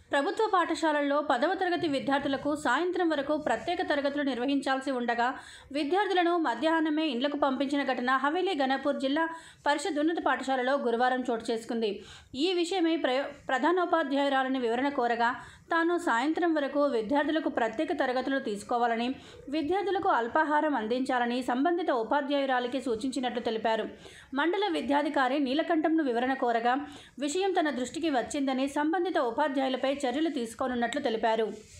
ప్రభుత్వ పాఠశాలల్లో పదవ తరగతి విద్యార్థులకు సాయంత్రం వరకు ప్రత్యేక తరగతులు నిర్వహించాల్సి ఉండగా విద్యార్థులను మధ్యాహ్నమే ఇండ్లకు పంపించిన ఘటన హవేలీ గణపూర్ జిల్లా పరిషత్ ఉన్నత పాఠశాలలో గురువారం చోటు చేసుకుంది ఈ విషయమై ప్రయో ప్రధానోపాధ్యాయురాలని వివరణ కోరగా తాను సాయంత్రం వరకు విద్యార్థులకు ప్రత్యేక తరగతులు తీసుకోవాలని విద్యార్థులకు అల్పాహారం అందించాలని సంబంధిత ఉపాధ్యాయురాలికి సూచించినట్లు తెలిపారు మండల విద్యాధికారి నీలకంఠంను వివరణ కోరగా విషయం తన దృష్టికి వచ్చిందని సంబంధిత ఉపాధ్యాయులపై చర్యలు తీసుకోనున్నట్లు తెలిపారు